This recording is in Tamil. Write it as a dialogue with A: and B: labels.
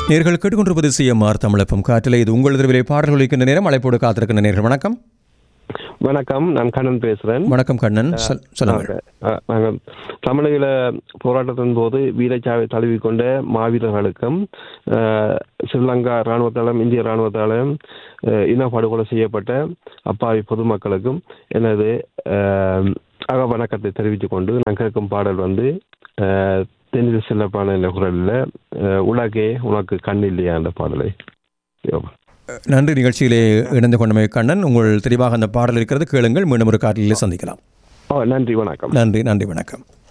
A: நேர்கள் கேட்டுக்கொண்டிருப்பது சிஎம்ஆர் தமிழப்பம் காற்றில் இது உங்கள் விரை பாடல்கள் ஒலிக்கின்ற நேரம் அழைப்போடு காத்திருக்கின்ற நேர்கள் வணக்கம்
B: வணக்கம் நான் கண்ணன் பேசுறேன்
A: வணக்கம் கண்ணன் சொல்- சொல்லுங்கள்
B: அஹ், நாங்கள் தமிழக போராட்டத்தின் போது வீரச்சாவை தழுவிக்கொண்ட மாவீரர்களுக்கும் அஹ், ஸ்ரீலங்கா இராணுவத்தாலும் இந்திய இராணுவத்தாலும் அஹ், இன படுகொலை செய்யப்பட்ட அப்பாவி பொதுமக்களுக்கும் எனது அஹ், அக வணக்கத்தை தெரிவித்துக் கொண்டு நான் கேட்கும் பாடல் வந்து அஹ், தென்னில் செல்லப்பான என்ற குரலில் அஹ், உலகே உனக்கு கண் இல்லையா என்ற பாடலை யோகா.
A: நன்றி நிகழ்ச்சியிலே இணைந்து கொண்டமை கண்ணன் உங்கள் தெளிவாக அந்த பாடல் இருக்கிறது கேளுங்கள் மீண்டும் ஒரு காற்றிலே சந்திக்கலாம்
B: ஓ நன்றி வணக்கம்
A: நன்றி நன்றி வணக்கம்